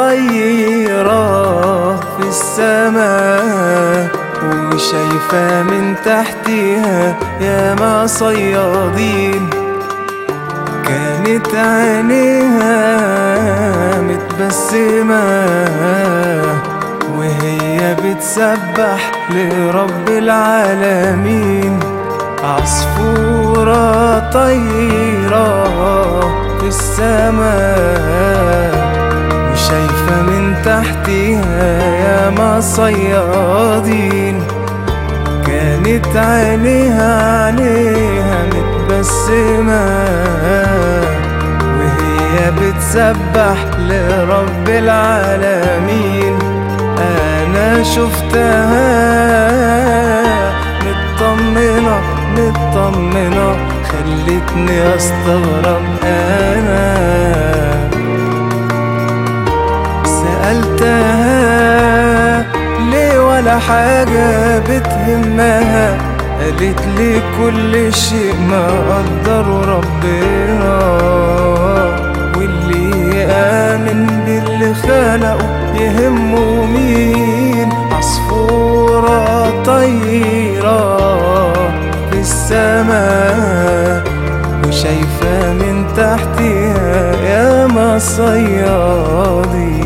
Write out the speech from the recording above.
طيرة في السماء وشايفة من تحتها ياما صيادين كانت عينيها متبسمة وهي بتسبح لرب العالمين عصفورة طيرة في السماء وشايفة من تحتها ياما صيادين كانت عينيها عليها متبسمة وهي بتسبح لرب العالمين أنا شفتها مطمنة مطمنة خلتني أستغرب أنا سألتها ليه ولا حاجة بتهمها قالت لي كل شيء ما قدره ربنا واللي يآمن باللي خلقه يهمه مين عصفورة طيرة في السماء وشايفة من تحتها ياما صيادين